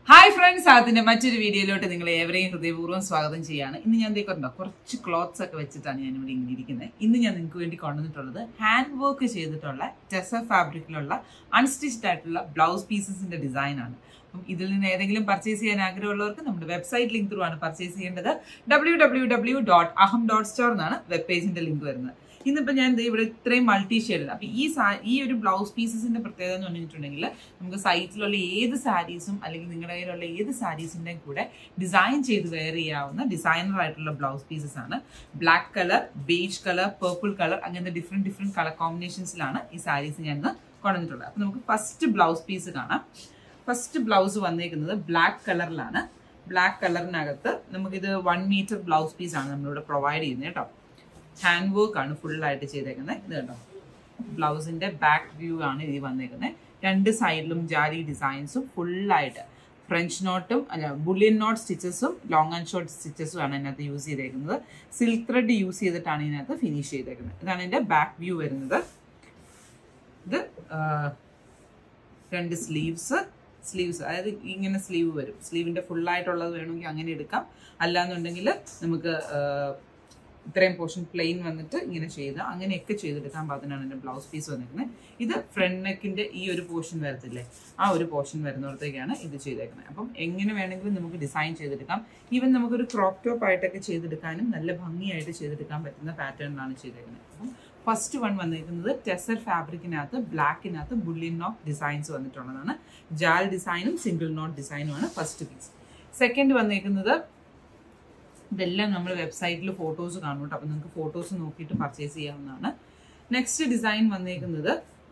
Hi friends അതിന്റെ മറ്റൊരു വീഡിയോയിലോട്ട് നിങ്ങൾ ഏവരെയും ഹൃദയപൂർവ്വം സ്വാഗതം ചെയ്യാണ് ഇന്ന് ഞാൻ ദേക്കുണ്ടോ കുറച്ച് ക്ലോത്ത്സ് ഒക്കെ വെച്ചിട്ടാണ് ഞാൻ ഇവിടെ ഇങ്ങനെ ഇരിക്കുന്നത് ഇന്ന് ഞാൻ നിങ്ങൾക്ക് വേണ്ടി കൊണ്ടുവന്നിട്ടുള്ളത് ഹാൻഡ് വർക്ക് ചെയ്തിട്ടുള്ള ടെസ ഫാബ്രിക്കിലുള്ള അൺസ്റ്റിച്ച്ഡ് ആയിട്ടുള്ള ബ്ലൗസ് പീസസിന്റെ ഡിസൈൻ ആണ് അപ്പം ഇതിൽ നിന്ന് ഏതെങ്കിലും പർച്ചേസ് ചെയ്യാൻ ആഗ്രഹമുള്ളവർക്ക് നമ്മുടെ വെബ്സൈറ്റ് ലിങ്ക് ത്രൂ ആണ് പർച്ചേസ് ചെയ്യേണ്ടത് W W W dot Aham dot store എന്നാണ് വെബ് പേജിന്റെ ലിങ്ക് വരുന്നത് ഇന്നിപ്പോൾ ഞാൻ ദേ ഇവിടെ ഇത്രയും മൾട്ടി ഷെയ്ഡ് അപ്പൊ ഈ സാ ഈ ഒരു ബ്ലൗസ് പീസസിന്റെ പ്രത്യേകത എന്ന് പറഞ്ഞിട്ടുണ്ടെങ്കിൽ നമുക്ക് സൈറ്റിലുള്ള ഏത് സാരീസും അല്ലെങ്കിൽ നിങ്ങളുടെ കയ്യിലുള്ള ഏത് സാരീസിന്റെയും കൂടെ ഡിസൈൻ ചെയ്ത് വെയർ ചെയ്യാവുന്ന ഡിസൈനർ ആയിട്ടുള്ള ബ്ലൗസ് പീസസ് ആണ് black colour beige colour purple colour അങ്ങനത്തെ ഡിഫറെന്റ് ഡിഫറെന്റ് കളർ കോമ്പിനേഷൻസിലാണ് ഈ സാരീസ് ഞാൻ ഇന്ന് കൊണ്ടുവന്നിട്ടുള്ളത് അപ്പൊ നമുക്ക് ഫസ്റ്റ് ബ്ലൗസ് പീസ് കാണാം ഫസ്റ്റ് ബ്ലൗസ് വന്നേക്കുന്നത് ബ്ലാക്ക് കളറിലാണ് ബ്ലാക്ക് കളറിനകത്ത് നമുക്കിത് വൺ മീറ്റർ ബ്ലൗസ് പീസ് ആണ് നമ്മളിവിടെ പ്രൊവൈഡ് ചെയ്യുന്നത് കേട്ടോ ഹാൻഡ് വർക്ക് ആണ് ഫുൾ ആയിട്ട് ചെയ്തേക്കുന്നത് ഇത് കണ്ടോ ബ്ലൗസിന്റെ ബാക്ക് വ്യൂ ആണ് ഇത് വന്നേക്കുന്നത് രണ്ട് സൈഡിലും ജാലി ഡിസൈൻസും ഫുള്ളായിട്ട് ഫ്രഞ്ച് നോട്ടും അല്ല ബുള്ളിയൻ നോട്ട് സ്റ്റിച്ചസും ലോങ് ആൻഡ് ഷോർട്ട് സ്റ്റിച്ചസും ആണ് ഇതിനകത്ത് യൂസ് ചെയ്തേക്കുന്നത് സിൽക്ക് ത്രെഡ് യൂസ് ചെയ്തിട്ടാണ് ഇതിനകത്ത് ഫിനിഷ് ചെയ്തേക്കുന്നത് ഇതാണ് ഇതിന്റെ ബാക്ക് വ്യൂ വരുന്നത് ഇത് ആ, രണ്ട് സ്ലീവ്സ് സ്ലീവ്സ് അതായത് ഇങ്ങനെ സ്ലീവ് വരും സ്ലീവിന്റെ ഫുൾ ആയിട്ടുള്ളത് വേണമെങ്കിൽ അങ്ങനെ എടുക്കാം അല്ലാന്നുണ്ടെങ്കിൽ നമുക്ക് ആ, ഇത്രയും പോർഷൻ പ്ലെയിൻ വന്നിട്ട് ഇങ്ങനെ ചെയ്ത് അങ്ങനെയൊക്കെ ചെയ്തെടുക്കാൻ പാകത്തിനാണ് എൻ്റെ ബ്ലൗസ് പീസ് വന്നിരിക്കുന്നത് ഇത് ഫ്രണ്ട് നെക്കിന്റെ ഈ ഒരു പോർഷൻ വരത്തില്ലേ ആ ഒരു പോർഷൻ വരുന്നിടത്തേക്കാണ് ഇത് ചെയ്തേക്കുന്നത് അപ്പം എങ്ങനെ വേണമെങ്കിലും നമുക്ക് ഡിസൈൻ ചെയ്തെടുക്കാം ഈവൻ നമുക്കൊരു ക്രോപ്പ് ടോപ്പ് ആയിട്ടൊക്കെ ചെയ്തെടുക്കാനും നല്ല ഭംഗിയായിട്ട് ചെയ്തെടുക്കാൻ പറ്റുന്ന പാറ്റേണിലാണ് ചെയ്തേക്കുന്നത് അപ്പം ഫസ്റ്റ് വൺ വന്നിരിക്കുന്നത് ടെസർ ഫാബ്രിക്കിനകത്ത് ബ്ലാക്കിനകത്ത് ബുള്ളിൻ നോട്ട് ഡിസൈൻസ് വന്നിട്ടുള്ളതാണ് ജാൽ ഡിസൈനും സിംഗിൾ നോട്ട് ഡിസൈനുമാണ് ഫസ്റ്റ് പീസ് സെക്കൻഡ് വന്നിരിക്കുന്നത് ഇതെല്ലാം നമ്മൾ വെബ്സൈറ്റിൽ ഫോട്ടോസ് കാണും കേട്ടോ അപ്പം നിങ്ങൾക്ക് ഫോട്ടോസ് നോക്കിയിട്ട് പർച്ചേസ് ചെയ്യാവുന്നതാണ് നെക്സ്റ്റ് ഡിസൈൻ വന്നേക്കുന്നത്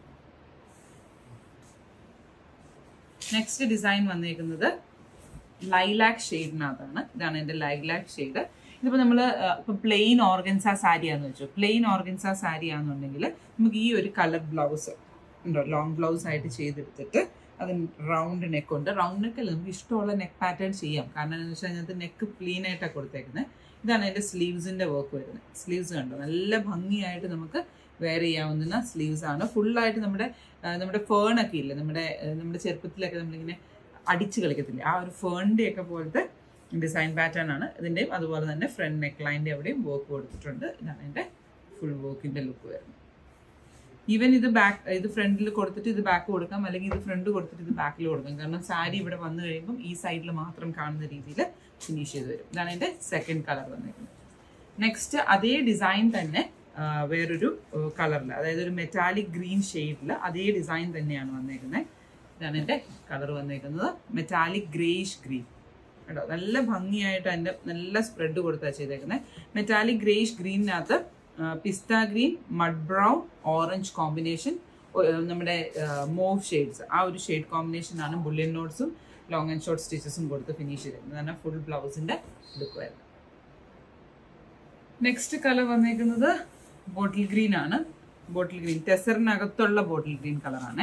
നെക്സ്റ്റ് ഡിസൈൻ വന്നേക്കുന്നത് ലൈലാക്ക് ഷെയ്ഡിനകത്താണ് ഇതാണ് എൻ്റെ ലൈലാക്ക് ഷെയ്ഡ് ഇതിപ്പോൾ നമ്മൾ ഇപ്പം പ്ലെയിൻ ഓർഗൻസ സാരിയാന്ന് വെച്ചു പ്ലെയിൻ ഓർഗൻസ സാരി ആണെന്നുണ്ടെങ്കിൽ നമുക്ക് ഈ ഒരു കളർ ബ്ലൗസ് ഉണ്ടോ ലോങ് ബ്ലൗസ് ആയിട്ട് ചെയ്തെടുത്തിട്ട് അതിന് റൗണ്ട് നെക്ക് ഉണ്ട് റൗണ്ട് നെക്ക് അല്ല നമുക്ക് ഇഷ്ടമുള്ള നെക്ക് പാറ്റേൺ ചെയ്യാം കാരണം എന്താണെന്ന് വെച്ചാൽ അതിനകത്ത് നെക്ക് ക്ലീൻ ആയിട്ടാണ് കൊടുത്തേക്കുന്നത് ഇതാണ് എൻ്റെ സ്ലീവ്സിൻ്റെ വർക്ക് വരുന്നത് സ്ലീവ്സ് കണ്ടോ നല്ല ഭംഗിയായിട്ട് നമുക്ക് വെയർ ചെയ്യാവുന്ന സ്ലീവ്സ് ആണ് ഫുള്ളായിട്ട് നമ്മുടെ ആ, നമ്മുടെ ഫേൺ ഒക്കെ ഇല്ലേ നമ്മുടെ ആ, നമ്മുടെ ചെറുപ്പത്തിലൊക്കെ നമ്മളിങ്ങനെ അടിച്ച് കളിക്കത്തില്ലേ ആ ഒരു ഫേണിൻ്റെ ഒക്കെ പോലത്തെ ഡിസൈൻ പാറ്റേൺ ആണ് ഇതിൻ്റെയും അതുപോലെ തന്നെ ഫ്രണ്ട് നെക്ക് ലൈൻ്റെ എവിടെയും വർക്ക് കൊടുത്തിട്ടുണ്ട് ഇതാണ് എൻ്റെ ഫുൾ വർക്കിൻ്റെ ലുക്ക് വരുന്നത് ഈവൻ ഇത് ബാക്ക് ഇത് ഫ്രണ്ടിൽ കൊടുത്തിട്ട് ഇത് ബാക്ക് കൊടുക്കാം അല്ലെങ്കിൽ ഇത് ഫ്രണ്ട് കൊടുത്തിട്ട് ഇത് ബാക്കിൽ കൊടുക്കാം കാരണം സാരി ഇവിടെ വന്നു കഴിയുമ്പം ഈ സൈഡിൽ മാത്രം കാണുന്ന രീതിയിൽ ഫിനിഷ് ചെയ്ത് വരും ഇതാണ് എൻ്റെ സെക്കൻഡ് കളർ വന്നിരിക്കുന്നത് നെക്സ്റ്റ് അതേ ഡിസൈൻ തന്നെ ആ, വേറൊരു കളറിൽ അതായത് ഒരു മെറ്റാലിക് ഗ്രീൻ ഷെയ്ഡിൽ അതേ ഡിസൈൻ തന്നെയാണ് വന്നേക്കുന്നത് ഇതാണ് എൻ്റെ കളർ വന്നേക്കുന്നത് മെറ്റാലിക് ഗ്രേഷ് ഗ്രീൻ കേട്ടോ നല്ല ഭംഗിയായിട്ട് അതിൻ്റെ നല്ല സ്പ്രെഡ് കൊടുത്താണ് ചെയ്തേക്കുന്നത് മെറ്റാലിക് ഗ്രേഷ് ഗ്രീനിനകത്ത് pista green mud brown orange combination നമ്മുടെ മോവ് ഷെയ്ഡ്സ് ആ ഒരു ഷെയ്ഡ് കോമ്പിനേഷൻ ആണ് ബുള്ളിയൻ നോട്ട്സും ലോങ് ആൻഡ് ഷോർട്ട് സ്റ്റിച്ചസും കൊടുത്ത് ഫിനിഷ് ചെയ്തിരുന്നത് അതാണ് ഫുൾ ബ്ലൗസിന്റെ ലുക്ക് വരുന്നത് നെക്സ്റ്റ് കളർ വന്നേക്കുന്നത് ബോട്ടിൽ ഗ്രീൻ ആണ് ബോട്ടിൽ ഗ്രീൻ ടെസറിനകത്തുള്ള ബോട്ടിൽ ഗ്രീൻ കളറാണ്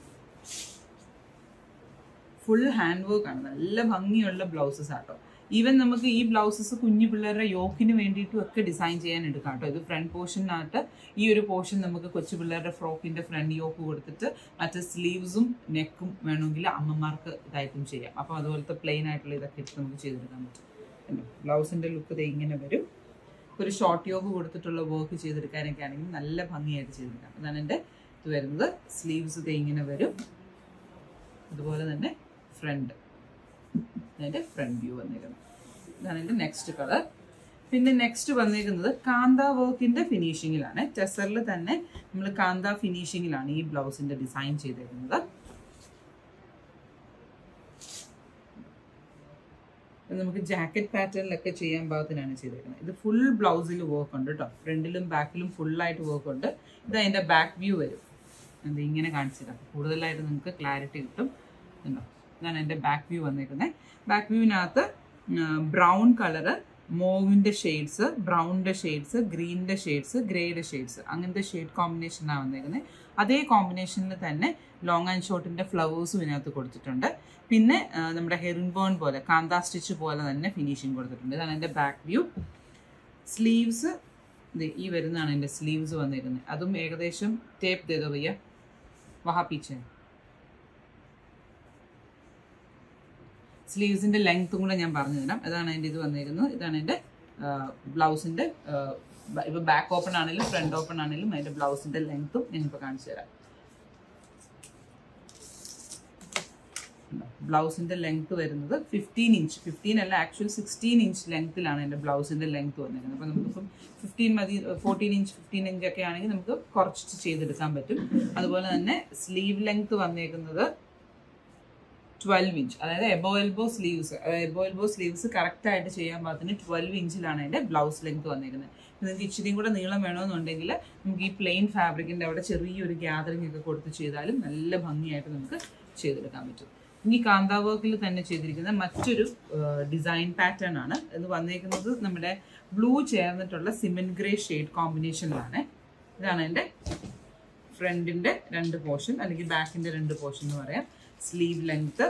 ഫുൾ ഹാൻഡ് വർക്ക് ആണ് നല്ല ഭംഗിയുള്ള ബ്ലൗസസ് ആട്ടോ ഈവൻ നമുക്ക് ഈ ബ്ലൗസസ് കുഞ്ഞു പിള്ളേരുടെ യോക്കിന് വേണ്ടിയിട്ടും ഒക്കെ ഡിസൈൻ ചെയ്യാൻ എടുക്കാം കേട്ടോ ഇത് ഫ്രണ്ട് പോർഷനകത്ത് ഈ ഒരു പോർഷൻ നമുക്ക് കൊച്ചു പിള്ളേരുടെ ഫ്രോക്കിന്റെ ഫ്രണ്ട് യോക്ക് കൊടുത്തിട്ട് മറ്റേ സ്ലീവ്സും നെക്കും വേണമെങ്കിൽ അമ്മമാർക്ക് ഇതായിട്ടും ചെയ്യാം അപ്പോൾ അതുപോലത്തെ പ്ലെയിൻ ആയിട്ടുള്ള ഇതൊക്കെ ഇട്ട് നമുക്ക് ചെയ്തെടുക്കാൻ പറ്റും ബ്ലൗസിന്റെ ലുക്ക് ഇത് ഇങ്ങനെ വരും ഒരു ഷോർട്ട് യോഗ് കൊടുത്തിട്ടുള്ള വർക്ക് ചെയ്തെടുക്കാനൊക്കെ ആണെങ്കിൽ നല്ല ഭംഗിയായിട്ട് ചെയ്തെടുക്കാം അതാണ് എൻ്റെ ഇത് വരുന്നത് സ്ലീവ്സ് ഇത് ഇങ്ങനെ വരും അതുപോലെ തന്നെ ഫ്രണ്ട് അതിൻ്റെ ഫ്രണ്ട് വ്യൂ വന്നിരിക്കുന്നത് ഇതാണ് എൻ്റെ നെക്സ്റ്റ് കളർ പിന്നെ നെക്സ്റ്റ് വന്നിരിക്കുന്നത് കാന്ത വർക്കിന്റെ ഫിനിഷിങ്ങിലാണ് ടെസറിൽ തന്നെ നമ്മൾ കാന്ത ഫിനിഷിങ്ങിലാണ് ഈ ബ്ലൗസിന്റെ ഡിസൈൻ ചെയ്തേക്കുന്നത് ഇത് നമുക്ക് ജാക്കറ്റ് പാറ്റേണിലൊക്കെ ചെയ്യാൻ പാകത്തിനാണ് ചെയ്തേക്കുന്നത് ഇത് ഫുൾ ബ്ലൗസിൽ വർക്ക് ഉണ്ട് കേട്ടോ ഫ്രണ്ടിലും ബാക്കിലും ഫുള്ളായിട്ട് വർക്ക് ഉണ്ട് ഇത് അതിൻ്റെ ബാക്ക് വ്യൂ വരും അത് ഇങ്ങനെ കാണിച്ചിടാം കൂടുതലായിട്ട് നിങ്ങൾക്ക് ക്ലാരിറ്റി കിട്ടും ഉണ്ടോ ഇതാണ് എൻ്റെ ബാക്ക് വ്യൂ വന്നേക്കുന്നത് ബാക്ക് വ്യൂവിനകത്ത് ബ്രൗൺ കളറ് മോവിൻ്റെ ഷെയ്ഡ്സ് ബ്രൗണിൻ്റെ ഷെയ്ഡ്സ് ഗ്രീനിൻ്റെ ഷെയ്ഡ്സ് ഗ്രേയുടെ ഷെയ്ഡ്സ് അങ്ങനത്തെ ഷെയ്ഡ് കോമ്പിനേഷനാണ് വന്നേക്കുന്നത് അതേ കോമ്പിനേഷനിൽ തന്നെ ലോങ് ആൻഡ് ഷോർട്ടിൻ്റെ ഫ്ലവേഴ്സും ഇതിനകത്ത് കൊടുത്തിട്ടുണ്ട് പിന്നെ ആ, നമ്മുടെ ഹെറിൻ ബോൺ പോലെ കാന്ത സ്റ്റിച്ച് പോലെ തന്നെ ഫിനിഷിങ് കൊടുത്തിട്ടുണ്ട് ഇതാണ് എൻ്റെ ബാക്ക് വ്യൂ സ്ലീവ്സ് ഈ വരുന്നതാണ് എൻ്റെ സ്ലീവ്സ് വന്നിരിക്കുന്നത് അതും ഏകദേശം ടേപ്പ് ചെയ്തോ ഭയ്യ വഹാ പീച്ചേ സ്ലീവ്സിന്റെ ലെങ്ത്തും കൂടെ ഞാൻ പറഞ്ഞു തരാം ഇതാണ് എൻ്റെ ഇത് വന്നിരിക്കുന്നത് ഇതാണ് എൻ്റെ ബ്ലൗസിന്റെ ഇപ്പൊ ബാക്ക് ഓപ്പൺ ആണെങ്കിലും ഫ്രണ്ട് ഓപ്പൺ ആണെങ്കിലും അതിന്റെ ബ്ലൗസിന്റെ ലെങ്ത്തും ഞാൻ ഇപ്പോൾ കാണിച്ചു തരാം ബ്ലൗസിന്റെ ലെങ്ത് വരുന്നത് ഫിഫ്റ്റീൻ ഇഞ്ച് ഫിഫ്റ്റീൻ അല്ല ആക്ച്വൽ സിക്സ്റ്റീൻ ഇഞ്ച് ലെങ്ത്തിലാണ് എൻ്റെ ബ്ലൗസിന്റെ ലെങ്ത് വന്നിരിക്കുന്നത് അപ്പോൾ നമുക്കിപ്പം ഫിഫ്റ്റീൻ മതി ഫോർട്ടീൻ ഇഞ്ച് ഫിഫ്റ്റീൻ ഇഞ്ച് ഒക്കെ ആണെങ്കിൽ നമുക്ക് കുറച്ച് ചെയ്തെടുക്കാൻ പറ്റും അതുപോലെ തന്നെ സ്ലീവ് ലെങ്ത് വന്നേക്കുന്നത് ട്വൽവ് ഇഞ്ച് അതായത് above elbow sleeves above elbow sleeves correct ആയിട്ട് ചെയ്യാൻ പാകത്തിന് ട്വൽവ് ഇഞ്ചിലാണ് അതിന്റെ ബ്ലൗസ് ലെങ്ത് വന്നിരിക്കുന്നത് നിങ്ങൾക്ക് ഇച്ചിരിയും കൂടെ നീളം വേണമെന്നുണ്ടെങ്കിൽ നമുക്ക് ഈ പ്ലെയിൻ ഫാബ്രിക്കിന്റെ അവിടെ ചെറിയൊരു ഗ്യാതറിംഗ് ഒക്കെ കൊടുത്ത് ചെയ്താലും നല്ല ഭംഗിയായിട്ട് നമുക്ക് ചെയ്തെടുക്കാൻ പറ്റും ഇനി കാന്താ വർക്കിൽ തന്നെ ചെയ്തിരിക്കുന്ന മറ്റൊരു ഡിസൈൻ പാറ്റേൺ ആണ് ഇത് വന്നേക്കുന്നത് നമ്മുടെ ബ്ലൂ ചേർന്നിട്ടുള്ള സിമെന്റ് ഗ്രേ ഷെയ്ഡ് കോമ്പിനേഷനിലാണ് ഇതാണ് എൻ്റെ ഫ്രണ്ടിന്റെ രണ്ട് പോർഷൻ അല്ലെങ്കിൽ ബാക്കിന്റെ രണ്ട് പോർഷൻ എന്ന് പറയാം sleeve length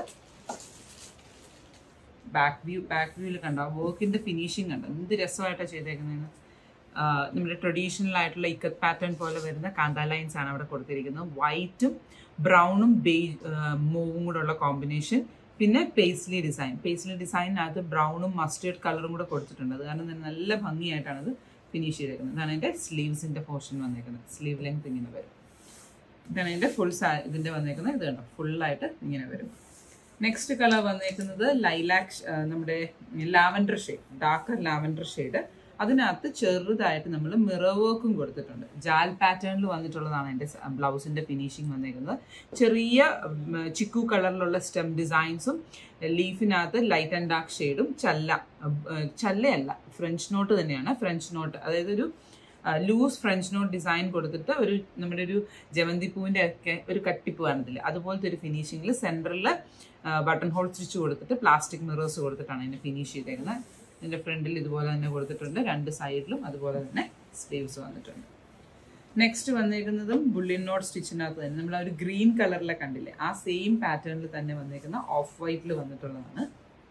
back view back വ്യൂവിൽ കണ്ടോ വർക്കിന്റെ ഫിനിഷിങ് കണ്ടോ എന്ത് രസമായിട്ടാണ് ചെയ്തേക്കുന്നതെന്ന് നമ്മുടെ ട്രഡീഷണൽ ആയിട്ടുള്ള ഇക്കത്ത് പാറ്റേൺ പോലെ വരുന്ന കാന്ത ലൈൻസ് ആണ് അവിടെ കൊടുത്തിരിക്കുന്നത് വൈറ്റും ബ്രൗണും ബേ മൂവും കൂടെ ഉള്ള കോമ്പിനേഷൻ പിന്നെ പേസ്ലി ഡിസൈൻ പേസ്ലി ഡിസൈനിനകത്ത് ബ്രൗണും മസ്റ്റേർഡ് കളറും കൂടെ കൊടുത്തിട്ടുണ്ട് അത് കാരണം തന്നെ നല്ല ഭംഗിയായിട്ടാണ് അത് ഫിനിഷ് ചെയ്തേക്കുന്നത് ഇതാണ് എൻ്റെ സ്ലീവ്സിന്റെ പോർഷൻ വന്നേക്കുന്നത് സ്ലീവ് ലെങ്ത് ഇങ്ങനെ വരും ഇതാണ് ഇതിന്റെ ഫുൾ ഇതിന്റെ വന്നേക്കുന്നത് ഇത് കണ്ടോ ഫുള്ളായിട്ട് ഇങ്ങനെ വരും നെക്സ്റ്റ് കളർ വന്നേക്കുന്നത് ലൈലാക് നമ്മുടെ lavender shade darker lavender shade അതിനകത്ത് ചെറുതായിട്ട് നമ്മൾ മിറർ വർക്കും കൊടുത്തിട്ടുണ്ട് ജാൽ പാറ്റേണിൽ വന്നിട്ടുള്ളതാണ് എൻ്റെ ബ്ലൗസിന്റെ ഫിനിഷിങ് വന്നേക്കുന്നത് ചെറിയ ചിക്കു കളറിലുള്ള സ്റ്റെം ഡിസൈൻസും ലീഫിനകത്ത് ലൈറ്റ് ആൻഡ് ഡാർക്ക് ഷെയ്ഡും ചല്ല ചല്ലയല്ല ഫ്രഞ്ച് നോട്ട് തന്നെയാണ് ഫ്രഞ്ച് നോട്ട് അതായത് ഒരു ലൂസ് ഫ്രഞ്ച് നോട്ട് ഡിസൈൻ കൊടുത്തിട്ട് ഒരു നമ്മുടെ ഒരു ജവന്തി പൂവിന്റെ ഒക്കെ ഒരു കട്ടിപ്പ് കാണത്തില്ല അതുപോലത്തെ ഒരു ഫിനിഷിങ്ങിൽ സെൻറ്ററിൽ ബട്ടൺ ഹോൾ സ്റ്റിച്ച് കൊടുത്തിട്ട് പ്ലാസ്റ്റിക് മിറേഴ്സ് കൊടുത്തിട്ടാണ് അതിനെ ഫിനിഷ് ചെയ്തേക്കുന്നത് ഇതിന്റെ ഫ്രണ്ടിൽ ഇതുപോലെ തന്നെ കൊടുത്തിട്ടുണ്ട് രണ്ട് സൈഡിലും അതുപോലെ തന്നെ സ്ലീവ്സ് വന്നിട്ടുണ്ട് നെക്സ്റ്റ് വന്നേക്കുന്നതും ബുള്ളിൻ നോട്ട് സ്റ്റിച്ചിനകത്ത് തന്നെ നമ്മൾ ആ ഒരു ഗ്രീൻ കളറിലെ കണ്ടില്ലേ ആ സെയിം പാറ്റേണിൽ തന്നെ വന്നേക്കുന്ന ഓഫ് വൈറ്റിൽ വന്നിട്ടുള്ളതാണ്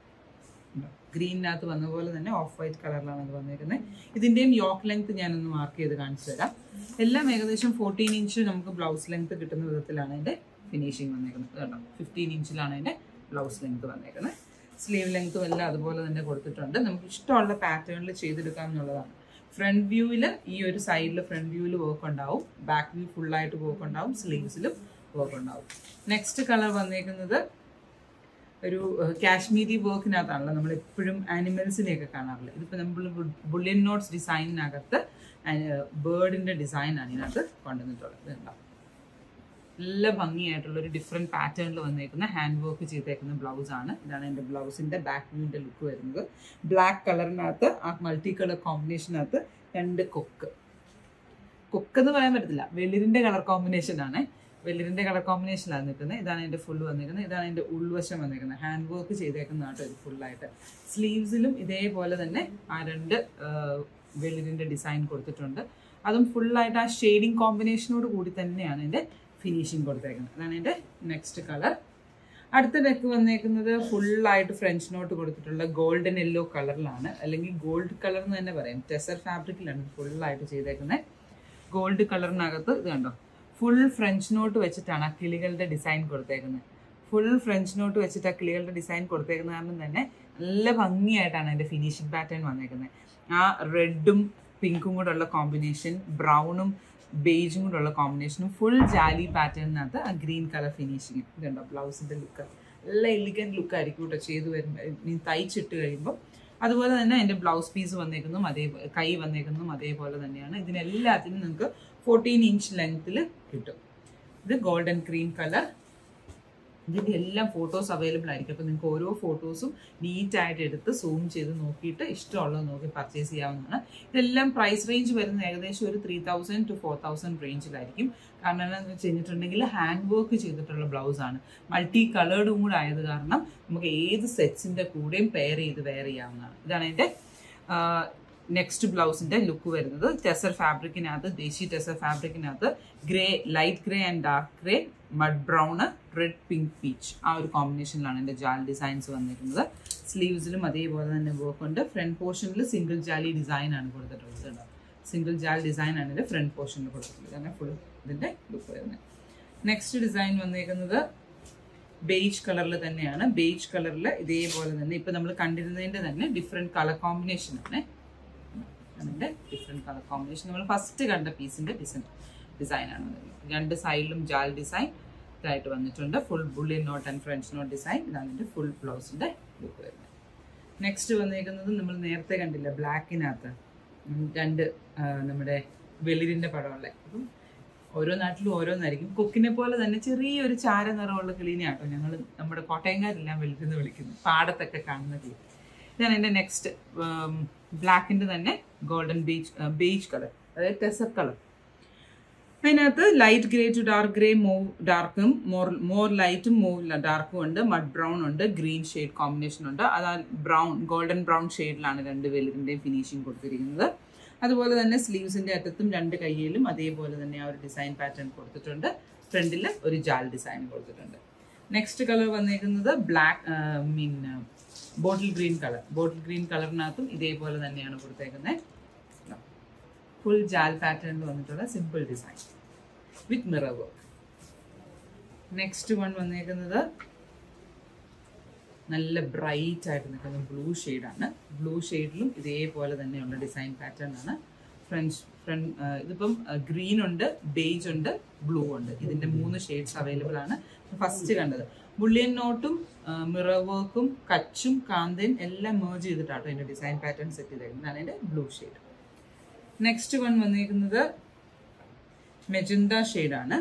ഗ്രീനിനകത്ത് വന്ന പോലെ തന്നെ ഓഫ് വൈറ്റ് കളറിലാണ് അത് വന്നേക്കുന്നത് ഇതിന്റെയും യോക്ക് ലെങ്ത് ഞാനൊന്ന് മാർക്ക് ചെയ്ത് കാണിച്ചു തരാം എല്ലാം ഏകദേശം ഫോർട്ടീൻ ഇഞ്ച് നമുക്ക് ബ്ലൗസ് ലെങ്ത് കിട്ടുന്ന വിധത്തിലാണ് അതിന്റെ ഫിനിഷിങ് വന്നേക്കുന്നത് കേട്ടോ ഫിഫ്റ്റീൻ ഇഞ്ചിലാണ് അതിന്റെ ബ്ലൗസ് ലെങ്ത് വന്നേക്കുന്നത് സ്ലീവ് ലെങ്ത്തും എല്ലാം അതുപോലെ തന്നെ കൊടുത്തിട്ടുണ്ട് നമുക്ക് ഇഷ്ടമുള്ള പാറ്റേണിൽ ചെയ്തെടുക്കാം എന്നുള്ളതാണ് ഫ്രണ്ട് വ്യൂവിൽ ഈ ഒരു സൈഡിൽ ഫ്രണ്ട് വ്യൂവിൽ വർക്ക് ഉണ്ടാവും ബാക്ക് വ്യൂ ഫുള്ളായിട്ട് വർക്ക് ഉണ്ടാവും സ്ലീവ്സിലും വർക്ക് ഉണ്ടാവും നെക്സ്റ്റ് കളർ വന്നേക്കുന്നത് ഒരു കാശ്മീരി വർക്കിനകത്താണല്ലോ നമ്മൾ എപ്പോഴും ആനിമൽസിനെയൊക്കെ കാണാറില്ല ഇതിപ്പോൾ നമ്മൾ ബുള്ളിയൻ നോട്ട്സ് ഡിസൈനിനകത്ത് ബേർഡിന്റെ ഡിസൈനാണ് ഇതിനകത്ത് കൊണ്ടുവന്നിട്ടുള്ളത് ഇതുണ്ടാവും നല്ല ഭംഗിയായിട്ടുള്ള ഒരു ഡിഫറെൻറ്റ് പാറ്റേണിൽ വന്നേക്കുന്ന ഹാൻഡ് വർക്ക് ചെയ്തേക്കുന്ന ബ്ലൗസ് ആണ് ഇതാണ് എൻ്റെ ബ്ലൗസിൻ്റെ ബാക്ക് വ്യൂവിൻ്റെ ലുക്ക് വരുന്നത് ബ്ലാക്ക് കളറിനകത്ത് ആ മൾട്ടി കളർ കോമ്പിനേഷനകത്ത് രണ്ട് കൊക്ക് കൊക്ക് എന്ന് പറയാൻ പറ്റത്തില്ല വെളിരിൻ്റെ കളർ കോമ്പിനേഷൻ ആണ് വെള്ളിരിൻ്റെ കളർ കോമ്പിനേഷനിലാണ് നിൽക്കുന്നത് ഇതാണ് എൻ്റെ ഫുൾ വന്നിരിക്കുന്നത് ഇതാണ് എൻ്റെ ഉൾവശം വന്നിരിക്കുന്നത് ഹാൻഡ് വർക്ക് ചെയ്തേക്കുന്നതാട്ടോ ഇത് ഫുള്ളായിട്ട് സ്ലീവ്സിലും ഇതേപോലെ തന്നെ ആ രണ്ട് വെള്ളിരിൻ്റെ ഡിസൈൻ കൊടുത്തിട്ടുണ്ട് അതും ഫുള്ളായിട്ട് ആ ഷെയ്ഡിങ് കോമ്പിനേഷനോട് കൂടി തന്നെയാണ് എൻ്റെ ഫിനിഷിങ് കൊടുത്തേക്കുന്നത് അതാണ് എൻ്റെ നെക്സ്റ്റ് കളർ അടുത്ത നെക്ക് വന്നേക്കുന്നത് ഫുള്ളായിട്ട് ഫ്രഞ്ച് നോട്ട് കൊടുത്തിട്ടുള്ള ഗോൾഡൻ യെല്ലോ കളറിലാണ് അല്ലെങ്കിൽ ഗോൾഡ് കളർ എന്ന് തന്നെ പറയാം ടെസർ ഫാബ്രിക്കിലാണ് ഫുള്ളായിട്ട് ചെയ്തേക്കുന്നത് ഗോൾഡ് കളറിനകത്ത് ഇത് കണ്ടോ ഫുൾ ഫ്രഞ്ച് നോട്ട് വെച്ചിട്ടാണ് ആ കിളികളുടെ ഡിസൈൻ കൊടുത്തേക്കുന്നത് ഫുൾ ഫ്രഞ്ച് നോട്ട് വെച്ചിട്ട് ആ കിളികളുടെ ഡിസൈൻ കൊടുത്തേക്കുന്ന കാരണം തന്നെ നല്ല ഭംഗിയായിട്ടാണ് അതിൻ്റെ ഫിനിഷിംഗ് പാറ്റേൺ വന്നേക്കുന്നത് ആ റെഡും പിങ്കും കൂടെ ഉള്ള കോമ്പിനേഷൻ ബ്രൗണും ബേജും കൂടെ ഉള്ള കോമ്പിനേഷനും ഫുൾ ജാലി പാറ്റേണിനകത്ത് ആ ഗ്രീൻ കളർ ഫിനിഷിങ് ഇതുണ്ടോ ബ്ലൗസിൻ്റെ ലുക്ക് നല്ല എലിഗൻറ്റ് ലുക്ക് ആയിരിക്കും കേട്ടോ ചെയ്ത് വരുമ്പോൾ നീ തയ്ച്ചിട്ട് കഴിയുമ്പോൾ അതുപോലെ തന്നെ അതിൻ്റെ ബ്ലൗസ് പീസ് വന്നേക്കുന്നതും അതേ കൈ വന്നേക്കുന്നതും അതേപോലെ തന്നെയാണ് ഇതിനെല്ലാത്തിനും നിങ്ങൾക്ക് ഫോർട്ടീൻ ഇഞ്ച് ലെങ്ത്തിൽ കിട്ടും ഇത് ഗോൾഡൻ ക്രീം കളർ ഇതിൻ്റെ എല്ലാം ഫോട്ടോസ് അവൈലബിൾ ആയിരിക്കും അപ്പോൾ നിങ്ങൾക്ക് ഓരോ ഫോട്ടോസും നീറ്റായിട്ട് എടുത്ത് സൂം ചെയ്ത് നോക്കിയിട്ട് ഇഷ്ടമുള്ളത് നോക്കി പർച്ചേസ് ചെയ്യാവുന്നതാണ് ഇതെല്ലാം പ്രൈസ് റേഞ്ച് വരുന്നത് ഏകദേശം ഒരു three thousand to four thousand റേഞ്ചിലായിരിക്കും കാരണം എന്താണെന്ന് വെച്ച് കഴിഞ്ഞിട്ടുണ്ടെങ്കിൽ ഹാൻഡ് വർക്ക് ചെയ്തിട്ടുള്ള ബ്ലൗസാണ് മൾട്ടി കളേർഡും കൂടെ ആയത് കാരണം നമുക്ക് ഏത് സെറ്റ്സിൻ്റെ കൂടെയും പെയർ ചെയ്ത് വെയർ ചെയ്യാവുന്നതാണ് ഇതാണ് എൻ്റെ നെക്സ്റ്റ് ബ്ലൗസിന്റെ ലുക്ക് വരുന്നത് ടെസർ ഫാബ്രിക്കിനകത്ത് ദേശി ടെസർ ഫാബ്രിക്കിനകത്ത് grey light grey and dark grey mud brown red pink peach ആ ഒരു കോമ്പിനേഷനിലാണ് എൻ്റെ ജാൽ ഡിസൈൻസ് വന്നിരിക്കുന്നത് സ്ലീവ്സിലും അതേപോലെ തന്നെ വർക്ക് ഉണ്ട് ഫ്രണ്ട് പോർഷനിൽ സിംഗിൾ ജാലി ഡിസൈൻ ആണ് കൊടുത്തിട്ടുള്ളത് കേട്ടോ സിംഗിൾ ജാൽ ഡിസൈൻ ആണ് ഇതിൻ്റെ ഫ്രണ്ട് പോർഷനിൽ കൊടുത്തിട്ടുള്ളത് അങ്ങനെ ഫുൾ ഇതിൻ്റെ ലുക്ക് വരുന്നത് നെക്സ്റ്റ് ഡിസൈൻ വന്നിരിക്കുന്നത് ബേജ് കളറിൽ തന്നെയാണ് ബേജ് കളറിൽ ഇതേപോലെ തന്നെ ഇപ്പൊ നമ്മൾ കണ്ടിരുന്നതിന്റെ തന്നെ ഡിഫറെന്റ് കളർ കോമ്പിനേഷൻ ആണ് അതിന്റെ ഡിഫറെന്റ് കളർ കോമ്പിനേഷൻ നമ്മൾ ഫസ്റ്റ് കണ്ട പീസിന്റെ ഡിസൈൻ ഡിസൈൻ ആണ് വന്നിരിക്കുന്നത്. രണ്ട് സൈഡിലും ജാൽ ഡിസൈൻ ഇതായിട്ട് വന്നിട്ടുണ്ട് full bullion knot and French knot design ഇതാണ് ഇതിന്റെ ഫുൾ ബ്ലൗസിന്റെ ലുക്ക് വരുന്നത് നെക്സ്റ്റ് വന്നേക്കുന്നത് നമ്മൾ നേരത്തെ കണ്ടില്ല ബ്ലാക്കിനകത്ത് രണ്ട് ആ, നമ്മുടെ വെളിരിന്റെ പടമുള്ള അപ്പം ഓരോ നാട്ടിലും ഓരോന്നായിരിക്കും കൊക്കിനെ പോലെ തന്നെ ചെറിയൊരു ചാര നിറമുള്ള കിളീനെ ആട്ടോ ഞങ്ങൾ നമ്മുടെ കോട്ടയംകാരെല്ലാം വെളുതെന്ന് വിളിക്കുന്നു പാടത്തൊക്കെ കാണുന്ന കിളി ഇതാണ് എൻ്റെ നെക്സ്റ്റ് ബ്ലാക്കിന്റെ തന്നെ ഗോൾഡൻ ബീച്ച് ബീച്ച് കളർ അതായത് ടെസർ കളർ അതിനകത്ത് light grey to dark grey mauve ഡാർക്കും മോർ മോർ ലൈറ്റും മൂവ് ഡാർക്കും ഉണ്ട് മഡ് ബ്രൗൺ ഉണ്ട് ഗ്രീൻ ഷെയ്ഡ് കോമ്പിനേഷൻ ഉണ്ട് അതാ ബ്രൗൺ ഗോൾഡൻ ബ്രൗൺ ഷെയ്ഡിലാണ് രണ്ട് വെലുവിൻ്റെയും ഫിനിഷിങ് കൊടുത്തിരിക്കുന്നത് അതുപോലെ തന്നെ സ്ലീവ്സിന്റെ അറ്റത്തും രണ്ട് കയ്യിലും അതേപോലെ തന്നെ ആ ഒരു ഡിസൈൻ പാറ്റേൺ കൊടുത്തിട്ടുണ്ട് ഫ്രണ്ടിൽ ഒരു ജാൽ ഡിസൈൻ കൊടുത്തിട്ടുണ്ട് നെക്സ്റ്റ് കളർ വന്നേക്കുന്നത് ബ്ലാക്ക് മീൻ bottle green colour bottle green കളറിനകത്തും ഇതേപോലെ തന്നെയാണ് കൊടുത്തേക്കുന്നത് ഫുൾ ജാൽ പാറ്റേണിൽ വന്നിട്ടുള്ള simple design with mirror work next one വന്നേക്കുന്നത് നല്ല ബ്രൈറ്റ് ആയിട്ട് നിൽക്കുന്ന ബ്ലൂ ആണ് ബ്ലൂ ഷെയ്ഡിലും ഇതേപോലെ തന്നെയുള്ള ഡിസൈൻ പാറ്റേൺ ആണ് ഫ്രഞ്ച് ഫ്രണ്ട് ഇതിപ്പം ഗ്രീൻ ഉണ്ട് ബേജ് ഉണ്ട് ബ്ലൂ ഉണ്ട് ഇതിന്റെ മൂന്ന് ഷെയ്ഡ്സ് അവൈലബിൾ ആണ് ഫസ്റ്റ് കണ്ടത് ബുള്ളിയൻ നോട്ടും മിറർ വർക്കും കച്ചും കാന്തയും എല്ലാം മേർജ് ചെയ്തിട്ടാട്ടോ ഇതിന്റെ ഡിസൈൻ പാറ്റേൺ സെറ്റ് ചെയ്തേക്കുന്നത് ഇതാണ് ഇതിന്റെ ബ്ലൂ ഷെയ്ഡ് നെക്സ്റ്റ് വൺ വന്നിരിക്കുന്നത് മെജന്ത ആണ്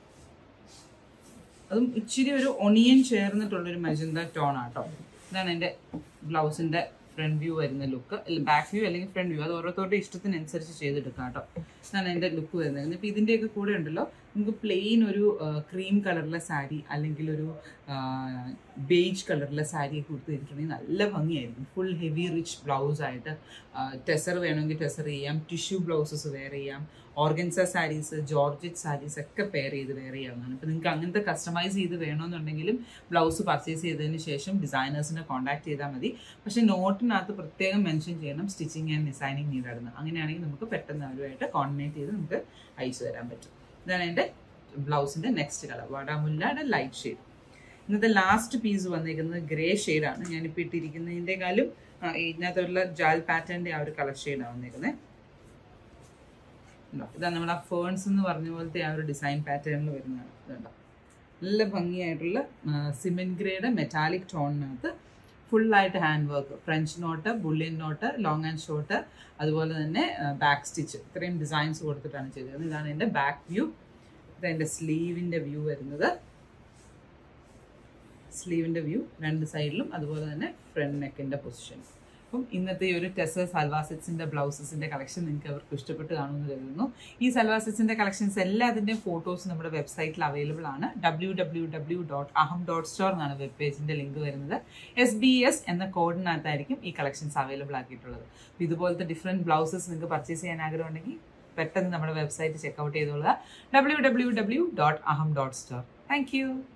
അതും ഇച്ചിരി ഒരു ഒണിയൻ ചേർന്നിട്ടുള്ളൊരു മജന്ത ടോൺ ആട്ടോ ഇതാണ് എൻ്റെ ബ്ലൗസിന്റെ ഫ്രണ്ട് വ്യൂ വരുന്ന ലുക്ക് ബാക്ക് വ്യൂ അല്ലെങ്കിൽ ഫ്രണ്ട് വ്യൂ അത് ഓരോരുത്തരുടെ ഇഷ്ടത്തിനനുസരിച്ച് ചെയ്തെടുക്കാം കേട്ടോ ഇതാണ് എൻ്റെ ലുക്ക് വരുന്നത് ഇപ്പം ഇതിൻ്റെയൊക്കെ കൂടെ ഉണ്ടല്ലോ നമുക്ക് പ്ലെയിൻ ഒരു ക്രീം കളറിലെ സാരി അല്ലെങ്കിൽ ഒരു ബേജ് കളറിലെ സാരി ഒക്കെ കൊടുത്ത് കഴിഞ്ഞിട്ടുണ്ടെങ്കിൽ നല്ല ഭംഗിയായിരിക്കും ഫുൾ ഹെവി റിച്ച് ബ്ലൗസ് ആയിട്ട് ടെസർ വേണമെങ്കിൽ ടെസർ ചെയ്യാം ടിഷ്യൂ ബ്ലൗസസ് വെയർ ചെയ്യാം ഓർഗൻസ സാരീസ് ജോർജറ്റ് സാരീസ് ഒക്കെ പെയർ ചെയ്ത് വെയർ ചെയ്യാവുന്നതാണ് ഇപ്പം നിങ്ങൾക്ക് അങ്ങനത്തെ കസ്റ്റമൈസ് ചെയ്ത് വേണമെന്നുണ്ടെങ്കിലും ബ്ലൗസ് പർച്ചേസ് ചെയ്തതിന് ശേഷം ഡിസൈനേഴ്സിനെ കോൺടാക്ട് ചെയ്താൽ മതി പക്ഷേ നോട്ടിനകത്ത് പ്രത്യേകം മെൻഷൻ ചെയ്യണം സ്റ്റിച്ചിങ് ആൻഡ് ഡിസൈനിങ് നീഡായിരുന്നു അങ്ങനെയാണെങ്കിൽ നമുക്ക് പെട്ടെന്ന് അവരുമായിട്ട് കോർഡിനേറ്റ് ചെയ്ത് നമുക്ക് അയച്ചു തരാൻ പറ്റും ഇതാണ് എൻ്റെ ബ്ലൗസിൻ്റെ നെക്സ്റ്റ് കളർ വാടാമുല്ലയുടെ ലൈറ്റ് ഷെയ്ഡ് ഇന്നത്തെ ലാസ്റ്റ് പീസ് വന്നിരിക്കുന്നത് ഗ്രേ ഷെയ്ഡാണ് ഞാനിപ്പോൾ ഇട്ടിരിക്കുന്നതിൻ്റെക്കാളും ഇതിനകത്തുള്ള ജാൽ പാറ്റേണിൻ്റെ ആ ഒരു കളർ ഷെയ്ഡാണ് വന്നിരിക്കുന്നത് ഇതാ നമ്മൾ ആ ഫേൺസ് എന്ന് പറഞ്ഞ പോലത്തെ ആ ഒരു ഡിസൈൻ പാറ്റേണിൽ വരുന്നതാണ് ഇതുണ്ടോ നല്ല ഭംഗിയായിട്ടുള്ള സിമെന്റ് ഗ്രേഡ് മെറ്റാലിക് ടോണിനകത്ത് ഫുള്ളായിട്ട് hand work French knot bullion knot long and short അതുപോലെ തന്നെ ബാക്ക് സ്റ്റിച്ച് ഇത്രയും ഡിസൈൻസ് കൊടുത്തിട്ടാണ് ചെയ്തത് ഇതാണ് എൻ്റെ ബാക്ക് വ്യൂ ഇത് എൻ്റെ സ്ലീവിൻ്റെ വ്യൂ വരുന്നത് സ്ലീവിൻ്റെ വ്യൂ രണ്ട് സൈഡിലും അതുപോലെ തന്നെ ഫ്രണ്ട് നെക്കിൻ്റെ പൊസിഷൻ അപ്പം ഇന്നത്തെ ഈ ഒരു ടെസർ സൽവാസെറ്റ്സിന്റെ ബ്ലൗസസിന്റെ കളക്ഷൻ നിങ്ങൾക്ക് അവർക്ക് ഇഷ്ടപ്പെട്ട് കാണുമെന്ന് കരുതുന്നു ഈ സൽവാസെറ്റ്സിന്റെ കളക്ഷൻസ് എല്ലാത്തിന്റെയും ഫോട്ടോസ് നമ്മുടെ വെബ്സൈറ്റിൽ അവൈലബിൾ ആണ് W W W dot Aham dot store എന്നാണ് വെബ് പേജിന്റെ ലിങ്ക് വരുന്നത് എസ് ബി എസ് എന്ന കോഡിനകത്തായിരിക്കും ഈ കളക്ഷൻസ് അവൈലബിൾ ആക്കിയിട്ടുള്ളത് ഇതുപോലത്തെ ഡിഫറെന്റ് ബ്ലൗസസ് നിങ്ങൾക്ക് പർച്ചേസ് ചെയ്യാൻ ആഗ്രഹമുണ്ടെങ്കിൽ പെട്ടെന്ന് നമ്മുടെ വെബ്സൈറ്റ് ചെക്കൗട്ട് ചെയ്തോളുക W W W dot Aham dot store thank U